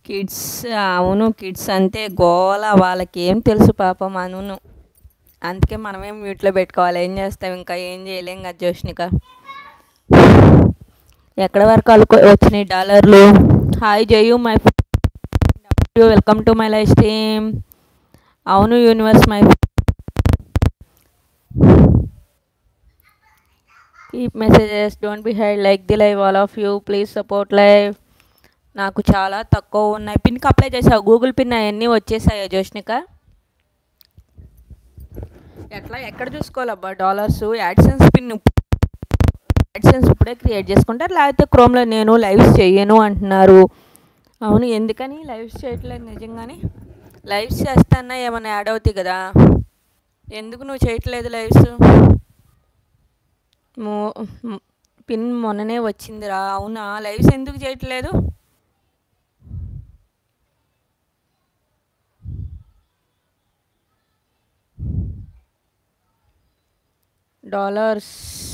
kids అవును kids అంతే గోల వాళ్ళకి ఏం తెలుసు పాపం అనును అందుకే మనమే మ్యూట్లో పెట్టుకోవాలి ఏం చేస్తాం ఇంకా ఏం చేయలేం కదా జోష్నిక ఎక్కడ వరకు అలుకో వచ్చినాయి డాలర్లు హాయ్ జయు my welcome to my live stream అవును universe my keep messages don't be hide like the live all of you please support live నాకు చాలా తక్కువ ఉన్నాయి పిన్కి అప్లై చేసావు గూగుల్ పిన్ అవన్నీ వచ్చేసాయా జోష్నిక ఎట్లా ఎక్కడ చూసుకోవాలబ్బా డాలర్స్ యాడ్సెన్స్ పిన్ యాడ్సెన్స్ ఇప్పుడే క్రియేట్ చేసుకుంటారు లేకపోతే క్రోమ్లో నేను లైవ్స్ చెయ్యను అంటున్నారు అవును ఎందుకని లైవ్స్ చేయట్లేదు నిజంగానే లైవ్స్ చేస్తానా ఏమైనా యాడ్ అవుతాయి కదా ఎందుకు నువ్వు చేయట్లేదు లైవ్స్ మో పిన్ మొన్ననే వచ్చిందిరా అవునా లైవ్స్ ఎందుకు చేయట్లేదు డాలర్స్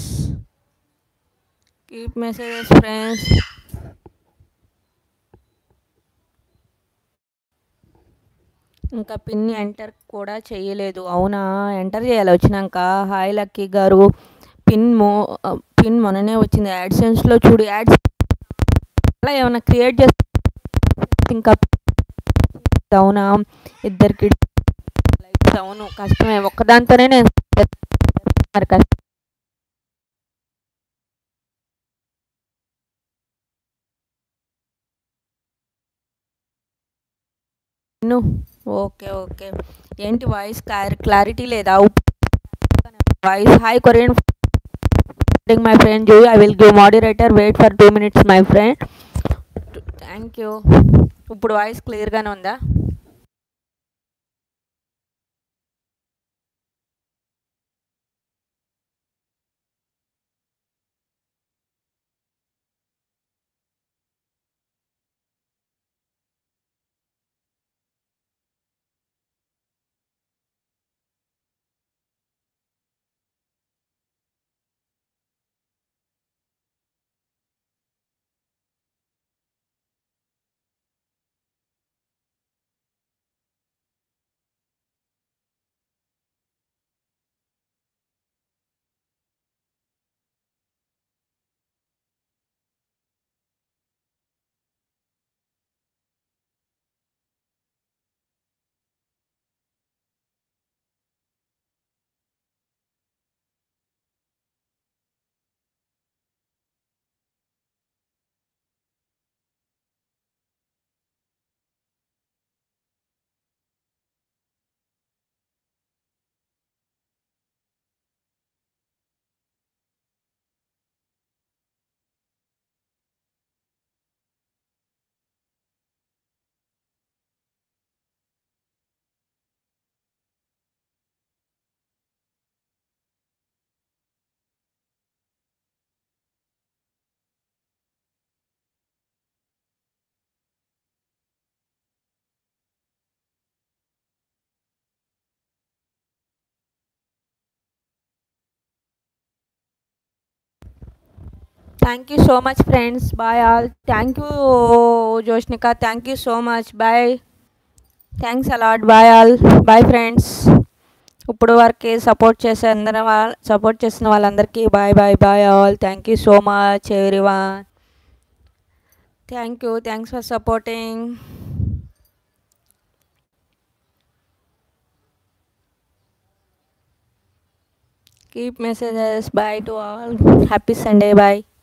కీప్ మెసేజెస్ ఫ్రెండ్స్ ఇంకా పిన్ ఎంటర్ కూడా చేయలేదు అవునా ఎంటర్ చేయాలి వచ్చినాక హాయ్ లక్కీ గారు పిన్ మో పిన్ మొన్ననే వచ్చింది యాడ్సెన్స్లో చూడు యాడ్స్ అలా ఏమైనా క్రియేట్ చేసి ఇంకా అవునా ఇద్దరికి అవును కష్టమే ఒక్కదాంతోనే నేను మరి కష్టం ఓకే ఓకే ఏంటి వాయిస్ క్లారిటీ లేదా voice hi Korean my friend జూ I will give moderator wait for two minutes my friend thank you ఇప్పుడు వాయిస్ క్లియర్గానే ఉందా thank you so much friends bye all thank you Joshnika thank you so much bye thanks a lot bye all bye friends ఇప్పుడు వరకు support చేసే అందరూ వాళ్ళ support చేసిన వాళ్ళందరికీ bye bye bye all thank you so much everyone thank you thanks for supporting keep messages bye to all happy Sunday bye